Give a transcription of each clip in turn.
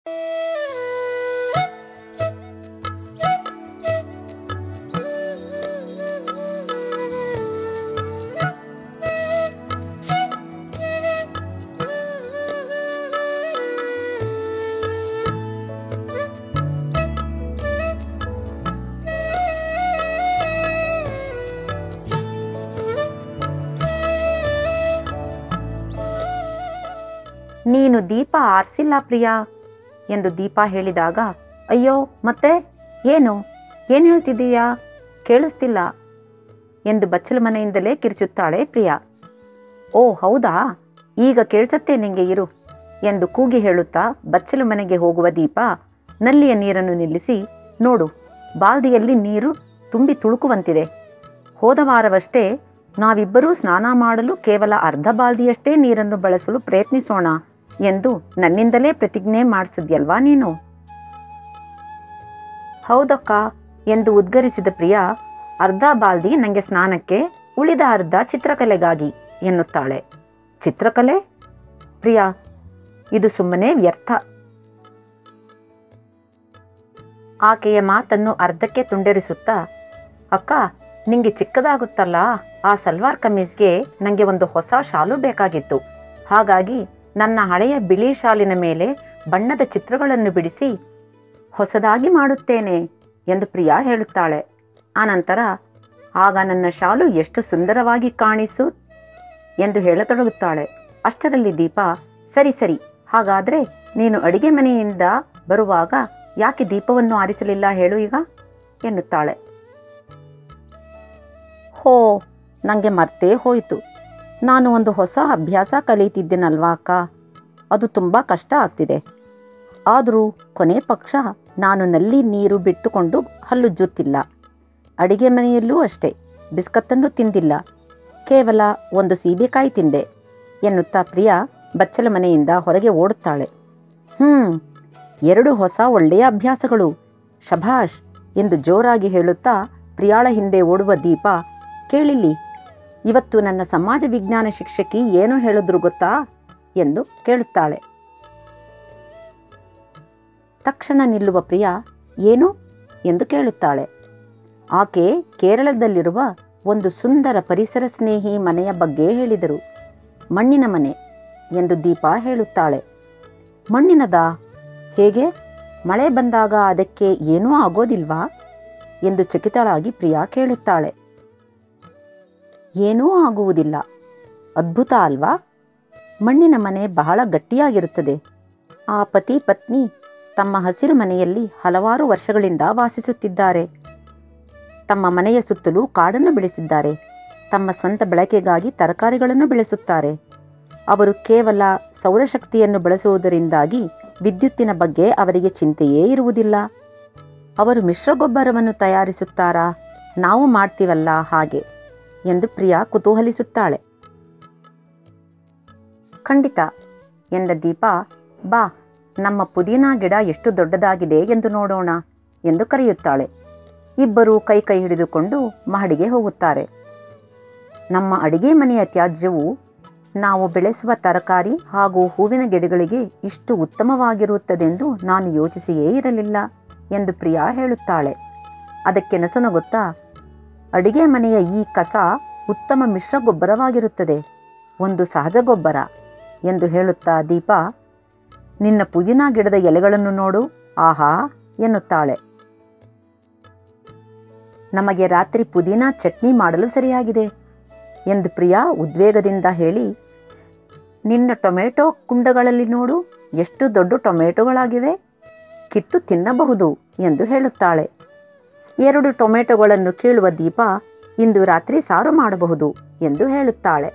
ನೀನು ದೀಪ ಆರಿಸಿಲ್ಲ ಪ್ರಿಯಾ ಎಂದು ದೀಪ ಹೇಳಿದಾಗ ಅಯ್ಯೋ ಮತ್ತೆ ಏನು ಏನು ಹೇಳ್ತಿದ್ದೀಯಾ ಕೇಳಿಸ್ತಿಲ್ಲ ಎಂದು ಬಚ್ಚಲ ಮನೆಯಿಂದಲೇ ಕಿರ್ಚುತ್ತಾಳೆ ಪ್ರಿಯಾ ಓ ಹೌದಾ ಈಗ ಕೇಳಿಸತ್ತೆ ನಿಂಗೆ ಇರು ಎಂದು ಕೂಗಿ ಹೇಳುತ್ತಾ ಬಚ್ಚಲು ಮನೆಗೆ ಹೋಗುವ ದೀಪ ನಲ್ಲಿಯ ನೀರನ್ನು ನಿಲ್ಲಿಸಿ ನೋಡು ಬಾಲ್ದಿಯಲ್ಲಿ ನೀರು ತುಂಬಿ ತುಳುಕುವಂತಿದೆ ಹೋದ ವಾರವಷ್ಟೇ ನಾವಿಬ್ಬರೂ ಸ್ನಾನ ಮಾಡಲು ಕೇವಲ ಅರ್ಧ ಬಾಲ್ದಿಯಷ್ಟೇ ನೀರನ್ನು ಬಳಸಲು ಪ್ರಯತ್ನಿಸೋಣ ಎಂದು ನನ್ನಿಂದಲೇ ಪ್ರತಿಜ್ಞೆ ಮಾಡಿಸಿದ್ಯಲ್ವಾ ನೀನು ಹೌದಕ್ಕ ಎಂದು ಉದ್ಗರಿಸಿದ ಪ್ರಿಯಾ ಅರ್ಧ ಬಾಲ್ದಿ ನನಗೆ ಸ್ನಾನಕ್ಕೆ ಉಳಿದ ಅರ್ಧ ಚಿತ್ರಕಲೆಗಾಗಿ ಎನ್ನುತ್ತಾಳೆ ಚಿತ್ರಕಲೆ ಪ್ರಿಯಾ ಇದು ಸುಮ್ಮನೆ ವ್ಯರ್ಥ ಆಕೆಯ ಮಾತನ್ನು ಅರ್ಧಕ್ಕೆ ತುಂಡರಿಸುತ್ತಾ ಅಕ್ಕ ನಿಂಗೆ ಚಿಕ್ಕದಾಗುತ್ತಲ್ಲ ಆ ಸಲ್ವಾರ್ ಕಮೀಸ್ಗೆ ನನಗೆ ಒಂದು ಹೊಸ ಶಾಲು ಬೇಕಾಗಿತ್ತು ಹಾಗಾಗಿ ನನ್ನ ಹಳೆಯ ಬಿಳಿ ಶಾಲಿನ ಮೇಲೆ ಬಣ್ಣದ ಚಿತ್ರಗಳನ್ನು ಬಿಡಿಸಿ ಹೊಸದಾಗಿ ಮಾಡುತ್ತೇನೆ ಎಂದು ಪ್ರಿಯಾ ಹೇಳುತ್ತಾಳೆ ಆನಂತರ ಆಗ ನನ್ನ ಶಾಲು ಎಷ್ಟು ಸುಂದರವಾಗಿ ಕಾಣಿಸು ಎಂದು ಹೇಳತೊಡಗುತ್ತಾಳೆ ಅಷ್ಟರಲ್ಲಿ ದೀಪ ಸರಿ ಸರಿ ಹಾಗಾದ್ರೆ ನೀನು ಅಡಿಗೆ ಮನೆಯಿಂದ ಬರುವಾಗ ಯಾಕೆ ದೀಪವನ್ನು ಆರಿಸಲಿಲ್ಲ ಹೇಳು ಈಗ ಎನ್ನುತ್ತಾಳೆ ಹೋ ನನಗೆ ಮರ್ತೇ ಹೋಯಿತು ನಾನು ಒಂದು ಹೊಸ ಅಭ್ಯಾಸ ಕಲಿಯುತ್ತಿದ್ದೇನಲ್ವಾ ಅಕ್ಕ ಅದು ತುಂಬ ಕಷ್ಟ ಆಗ್ತಿದೆ ಆದರೂ ಕೊನೆ ಪಕ್ಷ ನಾನು ನಲ್ಲಿ ನೀರು ಬಿಟ್ಟುಕೊಂಡು ಹಲ್ಲುಜ್ಜುತ್ತಿಲ್ಲ ಅಡಿಗೆ ಮನೆಯಲ್ಲೂ ಅಷ್ಟೇ ಬಿಸ್ಕತ್ತನ್ನು ತಿಂದಿಲ್ಲ ಕೇವಲ ಒಂದು ಸೀಬೆಕಾಯಿ ತಿಂದೆ ಎನ್ನುತ್ತಾ ಪ್ರಿಯಾ ಬಚ್ಚಲ ಮನೆಯಿಂದ ಹೊರಗೆ ಓಡುತ್ತಾಳೆ ಹ್ಮ್ ಎರಡು ಹೊಸ ಒಳ್ಳೆಯ ಅಭ್ಯಾಸಗಳು ಶಭಾಷ್ ಎಂದು ಜೋರಾಗಿ ಹೇಳುತ್ತಾ ಪ್ರಿಯಾಳ ಹಿಂದೆ ಓಡುವ ದೀಪ ಕೇಳಿಲ್ಲಿ ಇವತ್ತು ನನ್ನ ಸಮಾಜ ವಿಜ್ಞಾನ ಶಿಕ್ಷಕಿ ಏನು ಹೇಳಿದ್ರು ಗೊತ್ತಾ ಎಂದು ಕೇಳುತ್ತಾಳೆ ತಕ್ಷಣ ನಿಲ್ಲುವ ಪ್ರಿಯಾ ಏನು ಎಂದು ಕೇಳುತ್ತಾಳೆ ಆಕೆ ಕೇರಳದಲ್ಲಿರುವ ಒಂದು ಸುಂದರ ಪರಿಸರ ಸ್ನೇಹಿ ಮನೆಯ ಬಗ್ಗೆ ಹೇಳಿದರು ಮಣ್ಣಿನ ಮನೆ ಎಂದು ದೀಪ ಹೇಳುತ್ತಾಳೆ ಮಣ್ಣಿನದಾ ಹೇಗೆ ಮಳೆ ಬಂದಾಗ ಅದಕ್ಕೆ ಏನೂ ಆಗೋದಿಲ್ವಾ ಎಂದು ಚಕಿತಳಾಗಿ ಪ್ರಿಯಾ ಕೇಳುತ್ತಾಳೆ ಏನೂ ಆಗುವುದಿಲ್ಲ ಅದ್ಭುತ ಅಲ್ವಾ ಮಣ್ಣಿನ ಮನೆ ಬಹಳ ಗಟ್ಟಿಯಾಗಿರುತ್ತದೆ ಆ ಪತಿ ಪತ್ನಿ ತಮ್ಮ ಹಸಿರು ಮನೆಯಲ್ಲಿ ಹಲವಾರು ವರ್ಷಗಳಿಂದ ವಾಸಿಸುತ್ತಿದ್ದಾರೆ ತಮ್ಮ ಮನೆಯ ಸುತ್ತಲೂ ಕಾಡನ್ನು ಬೆಳೆಸಿದ್ದಾರೆ ತಮ್ಮ ಸ್ವಂತ ಬಳಕೆಗಾಗಿ ತರಕಾರಿಗಳನ್ನು ಬೆಳೆಸುತ್ತಾರೆ ಅವರು ಕೇವಲ ಸೌರಶಕ್ತಿಯನ್ನು ಬಳಸುವುದರಿಂದಾಗಿ ವಿದ್ಯುತ್ತಿನ ಬಗ್ಗೆ ಅವರಿಗೆ ಚಿಂತೆಯೇ ಇರುವುದಿಲ್ಲ ಅವರು ಮಿಶ್ರಗೊಬ್ಬರವನ್ನು ತಯಾರಿಸುತ್ತಾರಾ ನಾವು ಮಾಡ್ತೀವಲ್ಲ ಹಾಗೆ ಎಂದು ಪ್ರಿಯಾ ಕುತೂಹಲಿಸುತ್ತಾಳೆ ಖಂಡಿತ ಎಂದ ದೀಪ ಬಾ ನಮ್ಮ ಪುದೀನಾ ಗಿಡ ಎಷ್ಟು ದೊಡ್ಡದಾಗಿದೆ ಎಂದು ನೋಡೋಣ ಎಂದು ಕರೆಯುತ್ತಾಳೆ ಇಬ್ಬರು ಕೈ ಕೈ ಹಿಡಿದುಕೊಂಡು ಮಹಡಿಗೆ ಹೋಗುತ್ತಾರೆ ನಮ್ಮ ಅಡಿಗೆ ಮನೆಯ ತ್ಯಾಜ್ಯವು ನಾವು ಬೆಳೆಸುವ ತರಕಾರಿ ಹಾಗೂ ಹೂವಿನ ಗಿಡಗಳಿಗೆ ಇಷ್ಟು ಉತ್ತಮವಾಗಿರುತ್ತದೆಂದು ನಾನು ಯೋಚಿಸಿಯೇ ಇರಲಿಲ್ಲ ಎಂದು ಪ್ರಿಯಾ ಹೇಳುತ್ತಾಳೆ ಅದಕ್ಕೆ ನಸುನಗುತ್ತಾ ಅಡಿಗೆ ಮನೆಯ ಈ ಕಸ ಉತ್ತಮ ಮಿಶ್ರ ಗೊಬ್ಬರವಾಗಿರುತ್ತದೆ ಒಂದು ಸಹಜ ಗೊಬ್ಬರ ಎಂದು ಹೇಳುತ್ತಾ ದೀಪ ನಿನ್ನ ಪುದೀನಾ ಗಿಡದ ಎಲೆಗಳನ್ನು ನೋಡು ಆಹಾ ಎನ್ನುತ್ತಾಳೆ ನಮಗೆ ರಾತ್ರಿ ಪುದೀನಾ ಚಟ್ನಿ ಮಾಡಲು ಸರಿಯಾಗಿದೆ ಎಂದು ಪ್ರಿಯಾ ಉದ್ವೇಗದಿಂದ ಹೇಳಿ ನಿನ್ನ ಟೊಮೆಟೊ ಕುಂಡಗಳಲ್ಲಿ ನೋಡು ಎಷ್ಟು ದೊಡ್ಡ ಟೊಮೆಟೊಗಳಾಗಿವೆ ಕಿತ್ತು ತಿನ್ನಬಹುದು ಎಂದು ಹೇಳುತ್ತಾಳೆ ಎರಡು ಟೊಮೆಟೊಗಳನ್ನು ಕೀಳುವ ದೀಪ ಇಂದು ರಾತ್ರಿ ಸಾರು ಮಾಡಬಹುದು ಎಂದು ಹೇಳುತ್ತಾಳೆ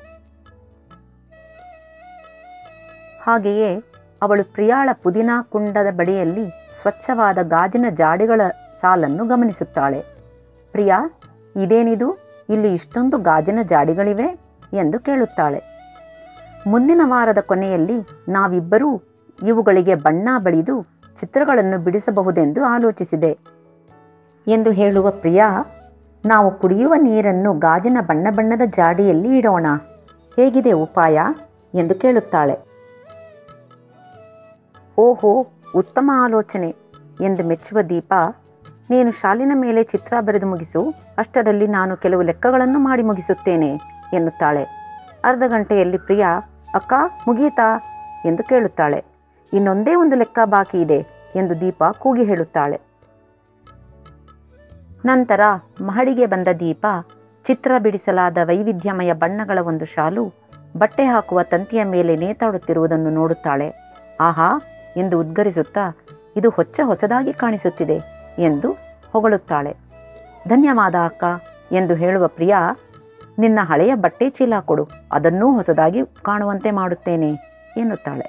ಹಾಗೆಯೇ ಅವಳು ಪ್ರಿಯಾಳ ಪುದೀನಾ ಕುಂಡದ ಬಳಿಯಲ್ಲಿ ಸ್ವಚ್ಛವಾದ ಗಾಜಿನ ಜಾಡಿಗಳ ಸಾಲನ್ನು ಗಮನಿಸುತ್ತಾಳೆ ಪ್ರಿಯಾ ಇದೇನಿದು ಇಲ್ಲಿ ಇಷ್ಟೊಂದು ಗಾಜಿನ ಜಾಡಿಗಳಿವೆ ಎಂದು ಕೇಳುತ್ತಾಳೆ ಮುಂದಿನ ವಾರದ ಕೊನೆಯಲ್ಲಿ ನಾವಿಬ್ಬರೂ ಇವುಗಳಿಗೆ ಬಣ್ಣ ಬಳಿದು ಚಿತ್ರಗಳನ್ನು ಬಿಡಿಸಬಹುದೆಂದು ಆಲೋಚಿಸಿದೆ ಎಂದು ಹೇಳುವ ಪ್ರಿಯಾ ನಾವು ಕುಡಿಯುವ ನೀರನ್ನು ಗಾಜಿನ ಬಣ್ಣ ಬಣ್ಣದ ಜಾಡಿಯಲ್ಲಿ ಇಡೋಣ ಹೇಗಿದೆ ಉಪಾಯ ಎಂದು ಕೇಳುತ್ತಾಳೆ ಓಹೋ ಉತ್ತಮ ಆಲೋಚನೆ ಎಂದು ಮೆಚ್ಚುವ ದೀಪ ನೀನು ಶಾಲಿನ ಮೇಲೆ ಚಿತ್ರ ಬರೆದು ಮುಗಿಸು ಅಷ್ಟರಲ್ಲಿ ನಾನು ಕೆಲವು ಲೆಕ್ಕಗಳನ್ನು ಮಾಡಿ ಮುಗಿಸುತ್ತೇನೆ ಎನ್ನುತ್ತಾಳೆ ಅರ್ಧ ಗಂಟೆಯಲ್ಲಿ ಪ್ರಿಯಾ ಅಕ್ಕ ಮುಗಿಯಿತಾ ಎಂದು ಕೇಳುತ್ತಾಳೆ ಇನ್ನೊಂದೇ ಒಂದು ಲೆಕ್ಕ ಬಾಕಿ ಇದೆ ಎಂದು ದೀಪ ಕೂಗಿ ಹೇಳುತ್ತಾಳೆ ನಂತರ ಮಹಡಿಗೆ ಬಂದ ದೀಪ ಚಿತ್ರ ಬಿಡಿಸಲಾದ ವೈವಿಧ್ಯಮಯ ಬಣ್ಣಗಳ ಒಂದು ಶಾಲು ಬಟ್ಟೆ ಹಾಕುವ ತಂತಿಯ ಮೇಲೆ ನೇತಾಡುತ್ತಿರುವುದನ್ನು ನೋಡುತ್ತಾಳೆ ಆಹಾ ಎಂದು ಉದ್ಗರಿಸುತ್ತಾ ಇದು ಹೊಚ್ಚ ಹೊಸದಾಗಿ ಕಾಣಿಸುತ್ತಿದೆ ಎಂದು ಹೊಗಳುತ್ತಾಳೆ ಧನ್ಯವಾದ ಅಕ್ಕ ಎಂದು ಹೇಳುವ ಪ್ರಿಯಾ ನಿನ್ನ ಹಳೆಯ ಬಟ್ಟೆ ಚೀಲ ಕೊಡು ಅದನ್ನೂ ಹೊಸದಾಗಿ ಕಾಣುವಂತೆ ಮಾಡುತ್ತೇನೆ ಎನ್ನುತ್ತಾಳೆ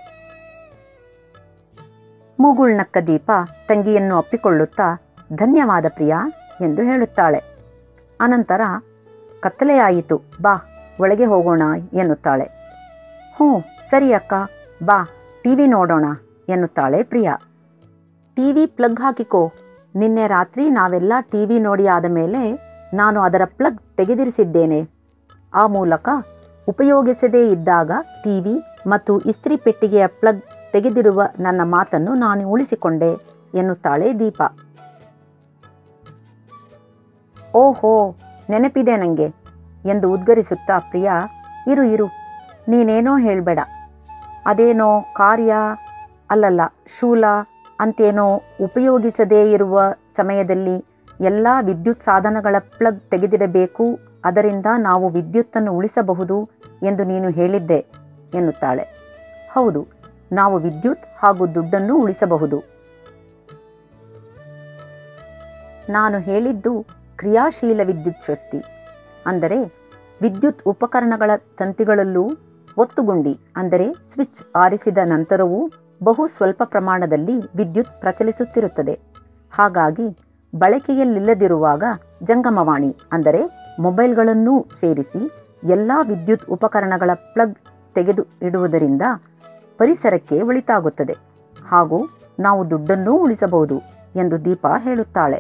ಮೂಗುಳ್ನಕ್ಕ ದೀಪ ತಂಗಿಯನ್ನು ಅಪ್ಪಿಕೊಳ್ಳುತ್ತಾ ಧನ್ಯವಾದ ಪ್ರಿಯಾ ಎಂದು ಹೇಳುತ್ತಾಳೆ ಅನಂತರ ಕತ್ತಲೆಯಾಯಿತು ಬಾ ಒಳಗೆ ಹೋಗೋಣ ಎನ್ನುತ್ತಾಳೆ ಹ್ಞೂ ಸರಿ ಅಕ್ಕ ಬಾ ಟಿವಿ ನೋಡೋಣ ಎನ್ನುತ್ತಾಳೆ ಪ್ರಿಯಾ ಟಿವಿ ಪ್ಲಗ್ ಹಾಕಿಕೋ ನಿನ್ನೆ ರಾತ್ರಿ ನಾವೆಲ್ಲ ಟಿವಿ ನೋಡಿ ಆದ ಮೇಲೆ ನಾನು ಅದರ ಪ್ಲಗ್ ತೆಗೆದಿರಿಸಿದ್ದೇನೆ ಆ ಮೂಲಕ ಉಪಯೋಗಿಸದೇ ಇದ್ದಾಗ ಟಿವಿ ಮತ್ತು ಇಸ್ತ್ರಿ ಪೆಟ್ಟಿಗೆಯ ಪ್ಲಗ್ ತೆಗೆದಿರುವ ನನ್ನ ಮಾತನ್ನು ನಾನು ಉಳಿಸಿಕೊಂಡೆ ಎನ್ನುತ್ತಾಳೆ ದೀಪ ಓಹೋ ನೆನಪಿದೆ ನನಗೆ ಎಂದು ಉದ್ಗರಿಸುತ್ತಾ ಪ್ರಿಯಾ ಇರು ಇರು ನೀನೇನೋ ಹೇಳಬೇಡ ಅದೇನೋ ಕಾರ್ಯ ಅಲ್ಲಲ್ಲ ಶೂಲ ಅಂತೇನೋ ಉಪಯೋಗಿಸದೇ ಇರುವ ಸಮಯದಲ್ಲಿ ಎಲ್ಲ ವಿದ್ಯುತ್ ಸಾಧನಗಳ ಪ್ಲಗ್ ತೆಗೆದಿಡಬೇಕು ಅದರಿಂದ ನಾವು ವಿದ್ಯುತ್ತನ್ನು ಉಳಿಸಬಹುದು ಎಂದು ನೀನು ಹೇಳಿದ್ದೆ ಎನ್ನುತ್ತಾಳೆ ಹೌದು ನಾವು ವಿದ್ಯುತ್ ಹಾಗೂ ದುಡ್ಡನ್ನು ಉಳಿಸಬಹುದು ನಾನು ಹೇಳಿದ್ದು ಕ್ರಿಯಾಶೀಲ ವಿದ್ಯುತ್ ಶಕ್ತಿ ಅಂದರೆ ವಿದ್ಯುತ್ ಉಪಕರಣಗಳ ತಂತಿಗಳಲ್ಲೂ ಒತ್ತುಗುಂಡಿ ಅಂದರೆ ಸ್ವಿಚ್ ಆರಿಸಿದ ನಂತರವೂ ಬಹು ಸ್ವಲ್ಪ ಪ್ರಮಾಣದಲ್ಲಿ ವಿದ್ಯುತ್ ಪ್ರಚಲಿಸುತ್ತಿರುತ್ತದೆ ಹಾಗಾಗಿ ಬಳಕೆಯಲ್ಲಿಲ್ಲದಿರುವಾಗ ಜಂಗಮವಾಣಿ ಅಂದರೆ ಮೊಬೈಲ್ಗಳನ್ನೂ ಸೇರಿಸಿ ಎಲ್ಲ ವಿದ್ಯುತ್ ಉಪಕರಣಗಳ ಪ್ಲಗ್ ತೆಗೆದು ಇಡುವುದರಿಂದ ಪರಿಸರಕ್ಕೆ ಒಳಿತಾಗುತ್ತದೆ ಹಾಗೂ ನಾವು ದುಡ್ಡನ್ನೂ ಉಳಿಸಬಹುದು ಎಂದು ದೀಪ ಹೇಳುತ್ತಾಳೆ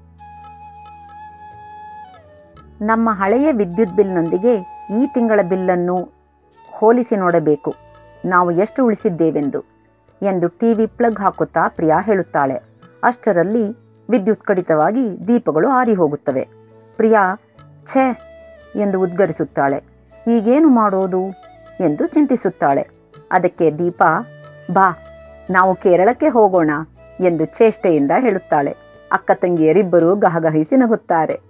ನಮ್ಮ ಹಳೆಯ ವಿದ್ಯುತ್ ಬಿಲ್ನೊಂದಿಗೆ ಈ ತಿಂಗಳ ಬಿಲ್ಲನ್ನು ಹೋಲಿಸಿ ನೋಡಬೇಕು ನಾವು ಎಷ್ಟು ಉಳಿಸಿದ್ದೇವೆಂದು ಎಂದು ಟಿವಿ ಪ್ಲಗ್ ಹಾಕುತ್ತಾ ಪ್ರಿಯಾ ಹೇಳುತ್ತಾಳೆ ಅಷ್ಟರಲ್ಲಿ ವಿದ್ಯುತ್ ಕಡಿತವಾಗಿ ದೀಪಗಳು ಆರಿ ಹೋಗುತ್ತವೆ ಪ್ರಿಯಾ ಛೇ ಎಂದು ಉದ್ಗರಿಸುತ್ತಾಳೆ ಈಗೇನು ಮಾಡೋದು ಎಂದು ಚಿಂತಿಸುತ್ತಾಳೆ ಅದಕ್ಕೆ ದೀಪ ಬಾ ನಾವು ಕೇರಳಕ್ಕೆ ಹೋಗೋಣ ಎಂದು ಚೇಷ್ಟೆಯಿಂದ ಹೇಳುತ್ತಾಳೆ ಅಕ್ಕ ತಂಗಿಯರಿಬ್ಬರೂ ಗಹಗಹಿಸಿ ನಗುತ್ತಾರೆ